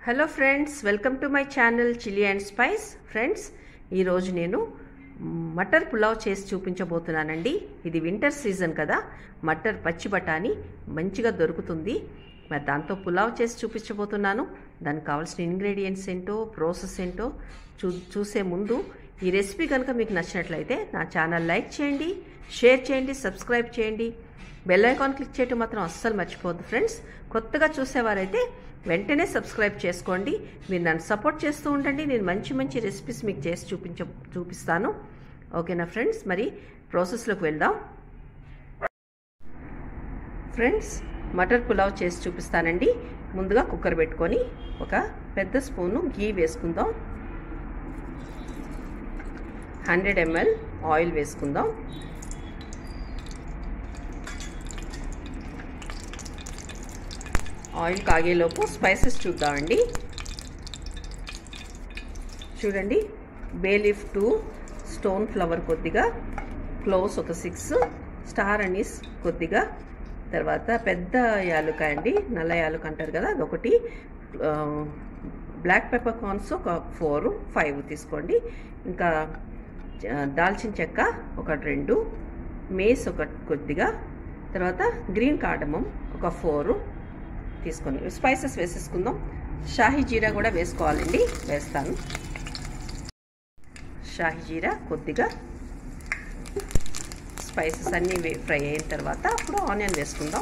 hello friends welcome to my channel chilli and spice friends ఈరోజు నేను మటర్ పులావ్ చేసి చూపించబోతున్నానండి ఇది వింటర్ సీజన్ కదా మటర్ పచ్చి బఠానీ మంచిగా దొరుకుతుంది మరి దాంతో పులావ్ చేసి చూపించబోతున్నాను దానికి కావాల్సిన ఇంగ్రీడియంట్స్ ఏంటో ప్రాసెస్ ఏంటో చూ చూసే ముందు ఈ రెసిపీ కనుక మీకు నచ్చినట్లయితే నా ఛానల్ లైక్ చేయండి షేర్ చేయండి సబ్స్క్రైబ్ చేయండి బెల్ ఐకాన్ క్లిక్ చేయటం మాత్రం అస్సలు మర్చిపోవద్దు ఫ్రెండ్స్ కొత్తగా చూసేవారైతే వెంటనే సబ్స్క్రైబ్ చేసుకోండి మీరు నన్ను సపోర్ట్ చేస్తూ ఉండండి నేను మంచి మంచి రెసిపీస్ మీకు చేసి చూపించ చూపిస్తాను ఓకేనా ఫ్రెండ్స్ మరి ప్రాసెస్లోకి వెళ్దాం ఫ్రెండ్స్ మటర్ పులావ్ చేసి చూపిస్తానండి ముందుగా కుక్కర్ పెట్టుకొని ఒక పెద్ద స్పూను గీ వేసుకుందాం హండ్రెడ్ ఎంఎల్ ఆయిల్ వేసుకుందాం ఆయిల్ కాగేలోపు స్పైసెస్ చూద్దామండి చూడండి bay leaf two stone flower కొద్దిగా క్లోవ్స్ ఒక సిక్స్ స్టార్ అనీస్ కొద్దిగా తర్వాత పెద్ద యాలుకాయ అండి నల్ల యాలుక అంటారు కదా అదొకటి బ్లాక్ పెప్పర్ కార్న్స్ ఒక ఫోర్ ఫైవ్ తీసుకోండి ఇంకా దాల్చిన చెక్క ఒక రెండు మేస్ ఒక కొద్దిగా తర్వాత గ్రీన్ కార్డమం ఒక ఫోరు తీసుకొని స్పైసెస్ వేసేసుకుందాం షాహీ జీరా కూడా వేసుకోవాలండి వేస్తాను షాహీ జీరా కొద్దిగా స్పైసెస్ అన్నీ ఫ్రై అయిన తర్వాత అప్పుడు ఆనియన్ వేసుకుందాం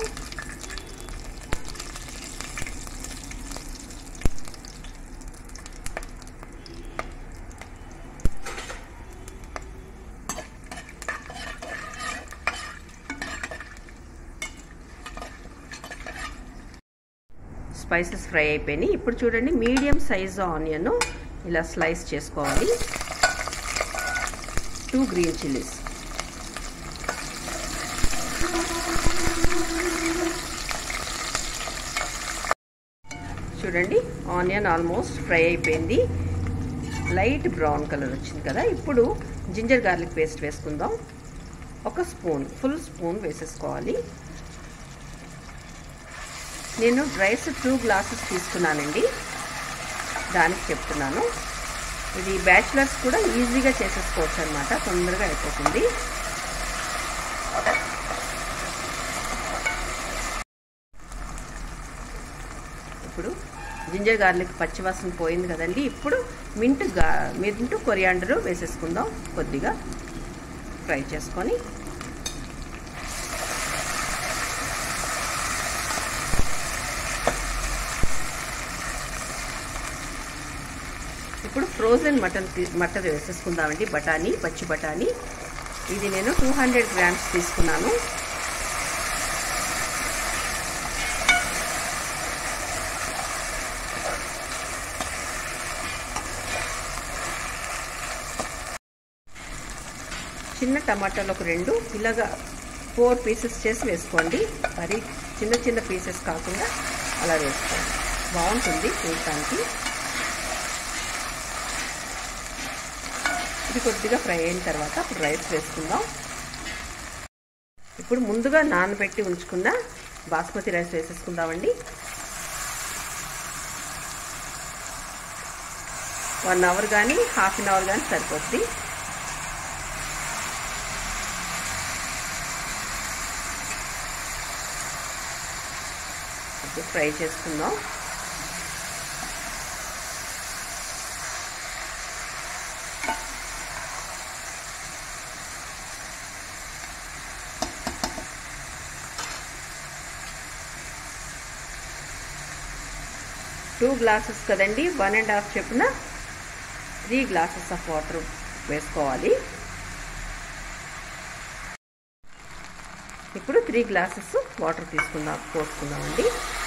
స్పైసెస్ ఫ్రై అయిపోయినాయి ఇప్పుడు చూడండి మీడియం సైజు ఆనియన్ ఇలా స్లైస్ చేసుకోవాలి టూ గ్రీన్ చిల్లీస్ చూడండి ఆనియన్ ఆల్మోస్ట్ ఫ్రై అయిపోయింది లైట్ బ్రౌన్ కలర్ వచ్చింది కదా ఇప్పుడు జింజర్ గార్లిక్ పేస్ట్ వేసుకుందాం ఒక స్పూన్ ఫుల్ స్పూన్ వేసేసుకోవాలి నేను రైస్ టూ గ్లాసెస్ తీసుకున్నానండి దానికి చెప్తున్నాను ఇది బ్యాచిలర్స్ కూడా ఈజీగా చేసేసుకోవచ్చు అనమాట తొందరగా అయిపోతుంది ఇప్పుడు జింజర్ గార్లిక్ పచ్చివాసన పోయింది కదండి ఇప్పుడు మింట్ గా మింట్ కొరియాండర్ వేసేసుకుందాం కొద్దిగా ఫ్రై చేసుకొని ఇప్పుడు ఫ్రోజన్ మటన్ మటర్ వేసేసుకుందామండి బఠానీ పచ్చి బఠానీ ఇది నేను టూ హండ్రెడ్ గ్రామ్స్ తీసుకున్నాను చిన్న టమాటాలు ఒక రెండు ఇలాగా ఫోర్ పీసెస్ చేసి వేసుకోండి మరి చిన్న చిన్న పీసెస్ కాకుండా అలా వేసుకోండి బాగుంటుంది చూడటానికి ఇది కొద్దిగా ఫ్రై అయిన తర్వాత అప్పుడు రైస్ వేసుకుందాం ఇప్పుడు ముందుగా నానబెట్టి ఉంచుకున్న బాస్మతి రైస్ వేసేసుకుందామండి వన్ అవర్ కానీ హాఫ్ అన్ అవర్ కానీ సరిపోద్ది ఫ్రై చేసుకుందాం టూ గ్లాసెస్ కదండి వన్ అండ్ హాఫ్ చెప్పున త్రీ గ్లాసెస్ ఆఫ్ వాటర్ వేసుకోవాలి ఇప్పుడు త్రీ గ్లాసెస్ వాటర్ తీసుకుందాం పోసుకుందామండి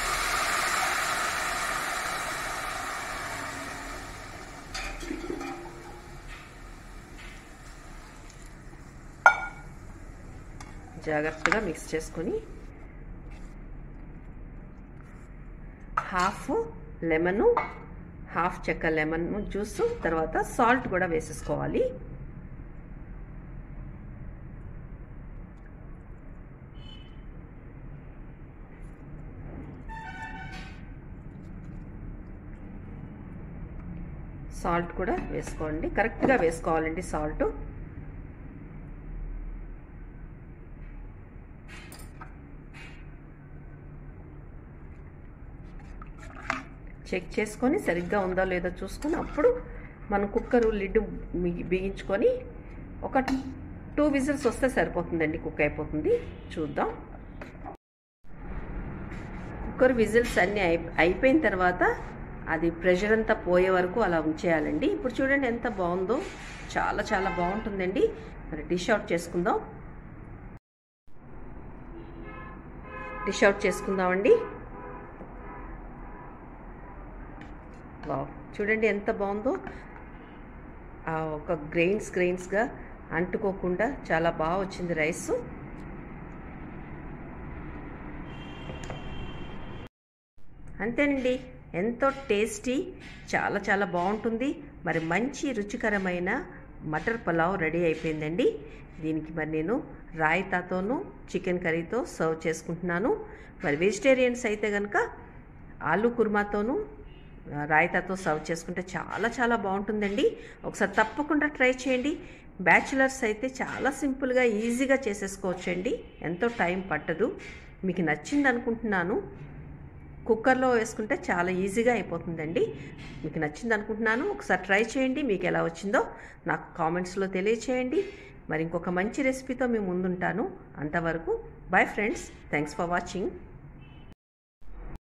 జాగ్రత్తగా మిక్స్ చేసుకొని హాఫ్ లెమను హాఫ్ చెక్క లెమన్ జ్యూస్ తర్వాత సాల్ట్ కూడా వేసేసుకోవాలి సాల్ట్ కూడా వేసుకోండి కరెక్ట్గా వేసుకోవాలండి సాల్ట్ చెక్ చేసుకొని సరిగ్గా ఉందో లేదో చూసుకొని అప్పుడు మనం కుక్కర్ లిడ్ బిగించుకొని ఒక టూ విజిల్స్ వస్తే సరిపోతుందండి కుక్ అయిపోతుంది చూద్దాం కుక్కర్ విజిల్స్ అన్నీ అయి అయిపోయిన తర్వాత అది ప్రెషర్ అంతా పోయే వరకు అలా ఉంచేయాలండి ఇప్పుడు చూడండి ఎంత బాగుందో చాలా చాలా బాగుంటుందండి మరి డిష్ అవుట్ చేసుకుందాం డిష్ అవుట్ చేసుకుందామండి వావ్ చూడండి ఎంత బాగుందో ఆ ఒక గ్రెయిన్స్ గ్రెయిన్స్గా అంటుకోకుండా చాలా బాగా వచ్చింది రైస్ అంతేనండి ఎంతో టేస్టీ చాలా చాలా బాగుంటుంది మరి మంచి రుచికరమైన మటర్ పులావ్ రెడీ అయిపోయిందండి దీనికి మరి నేను రాయితాతోనూ చికెన్ కర్రీతో సర్వ్ చేసుకుంటున్నాను మరి వెజిటేరియన్స్ అయితే కనుక ఆలు కుర్మాతోనూ రాయితాతో సర్వ్ చేసుకుంటే చాలా చాలా బాగుంటుందండి ఒకసారి తప్పకుండా ట్రై చేయండి బ్యాచులర్స్ అయితే చాలా సింపుల్గా ఈజీగా చేసేసుకోవచ్చండి ఎంతో టైం పట్టదు మీకు నచ్చింది అనుకుంటున్నాను కుక్కర్లో వేసుకుంటే చాలా ఈజీగా అయిపోతుందండి మీకు నచ్చింది అనుకుంటున్నాను ఒకసారి ట్రై చేయండి మీకు ఎలా వచ్చిందో నాకు కామెంట్స్లో తెలియచేయండి మరి ఇంకొక మంచి రెసిపీతో మేము ముందుంటాను అంతవరకు bye friends thanks for watching